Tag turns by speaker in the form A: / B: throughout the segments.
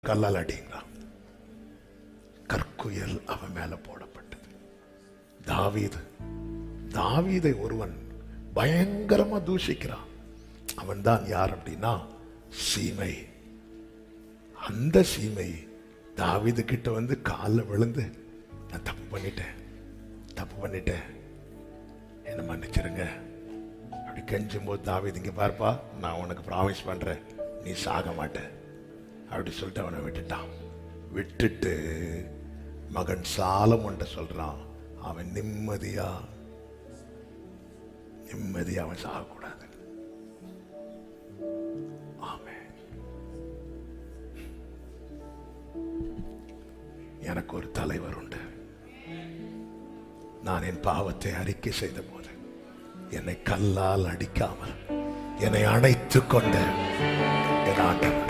A: கல்லால் அடிங்கிறான் கற்குயல் அவன் மேல போடப்பட்டது தாவீது தாவீதை ஒருவன் பயங்கரமா தூஷிக்கிறான் அவன் தான் யார் அப்படின்னா சீமை அந்த சீமை தாவீது கிட்ட வந்து காலில் விழுந்து நான் தப்பு பண்ணிட்டேன் தப்பு பண்ணிட்டேன் என்ன மன்னிச்சிருங்க அப்படி கெஞ்சும் போது தாவீது இங்க பார்ப்பா நான் உனக்கு ப்ராமிஸ் பண்றேன் நீ சாக மாட்ட அப்படி சொல்லிட்டு அவனை விட்டுட்டான் விட்டுட்டு மகன் சாலமொன்ட்ட சொல்றான் அவன் நிம்மதியா நிம்மதியா அவன் சாகக்கூடாது ஆமென் எனக்கு ஒரு தலைவர் உண்டு நான் என் பாவத்தை அறிக்கை செய்த போது என்னை கல்லால் அடிக்காமல் என்னை அணைத்துக் கொண்ட என் ஆண்டவர்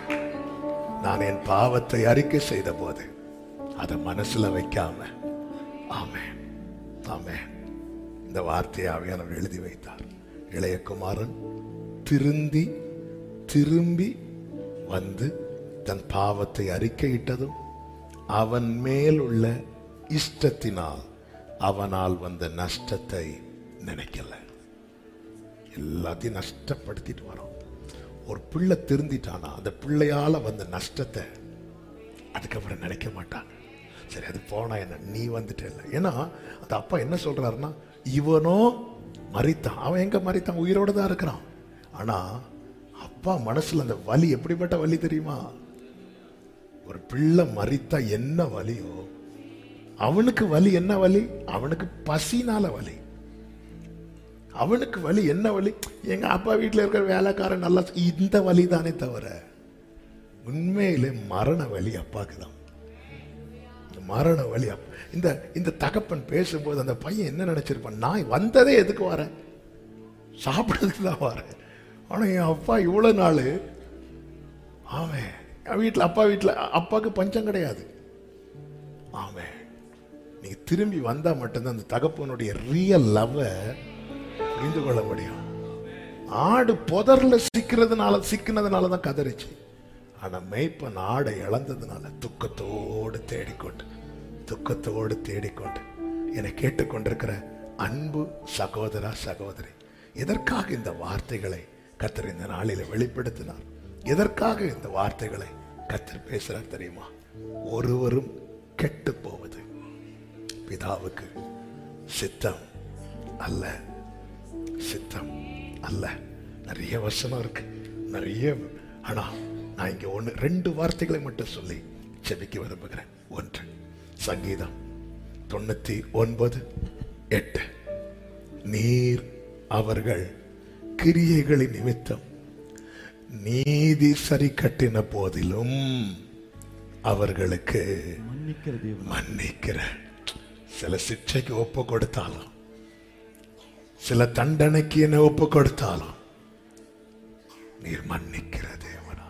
A: நான் என் பாவத்தை அறிக்கை செய்த போது அதை மனசுல வைக்காம ஆமே ஆமே இந்த வார்த்தையை அவையானவர் எழுதி வைத்தார் இளையகுமாரன் திருந்தி திரும்பி வந்து தன் பாவத்தை அறிக்கையிட்டதும் அவன் மேல் உள்ள இஷ்டத்தினால் அவனால் வந்த நஷ்டத்தை நினைக்கல எல்லாத்தையும் நஷ்டப்படுத்திட்டு வரோம் ஒரு பிள்ளை திருந்திட்டானா அந்த பிள்ளையால வந்த நஷ்டத்தை அதுக்கப்புறம் நினைக்க மாட்டாங்க சரி அது போனா என்ன நீ வந்துட்டே இல்லை ஏன்னா அந்த அப்பா என்ன சொல்றாருன்னா இவனோ மறித்தான் அவன் எங்க மறித்தான் உயிரோட தான் இருக்கிறான் ஆனா அப்பா மனசுல அந்த வலி எப்படிப்பட்ட வலி தெரியுமா ஒரு பிள்ளை மறித்தா என்ன வலியோ அவனுக்கு வலி என்ன வலி அவனுக்கு பசினால வலி அவனுக்கு வலி என்ன வலி எங்க அப்பா வீட்டில் இருக்கிற வேலைக்காரன் நல்லா இந்த வலி தானே தவிர உண்மையிலே மரண வலி அப்பாக்கு தான் இந்த மரண வலி அப்- இந்த இந்த தகப்பன் பேசும்போது அந்த பையன் என்ன நினைச்சிருப்பான் நான் வந்ததே எதுக்கு வரேன் சாப்பிட்றதுக்கு தான் வரேன் ஆனா என் அப்பா இவ்வளவு நாள் ஆமே வீட்டில் அப்பா வீட்டில் அப்பாவுக்கு பஞ்சம் கிடையாது ஆமே நீங்க திரும்பி வந்தா மட்டும்தான் அந்த தகப்பனுடைய ரியல் லவ்வை புரிந்து கொள்ள முடியும் ஆடு புதர்ல சிக்கிறதுனால சிக்கினதுனால தான் கதறிச்சு ஆனா மேய்ப்பன் ஆடை இழந்ததுனால துக்கத்தோடு தேடிக்கொண்டு துக்கத்தோடு தேடிக்கொண்டு என்னை கேட்டுக்கொண்டிருக்கிற அன்பு சகோதரா சகோதரி எதற்காக இந்த வார்த்தைகளை கத்தர் இந்த நாளில வெளிப்படுத்தினார் எதற்காக இந்த வார்த்தைகளை கத்தர் பேசுறார் தெரியுமா ஒருவரும் கெட்டு போவது பிதாவுக்கு சித்தம் அல்ல சித்தம் அல்ல நிறைய வசனம் இருக்கு நிறைய ஆனா நான் இங்க ஒண்ணு ரெண்டு வார்த்தைகளை மட்டும் சொல்லி செபிக்க விரும்புகிறேன் ஒன்று சங்கீதம் தொண்ணூத்தி ஒன்பது எட்டு நீர் அவர்கள் கிரியைகளின் நிமித்தம் நீதி சரி கட்டின போதிலும் அவர்களுக்கு
B: மன்னிக்கிற தேவன்
A: மன்னிக்கிற சில சிக்ஷைக்கு ஒப்பு கொடுத்தாலும் சில தண்டனைக்கு என்ன ஒப்பு கொடுத்தாலும் நீர் மன்னிக்கிற தேவனா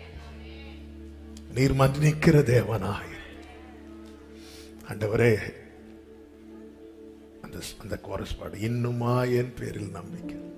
A: நீர் மன்னிக்கிற தேவனாய் ஆண்டவரே அந்த அந்த கோரஸ் பாடு இன்னுமா என் பேரில் நம்பிக்கை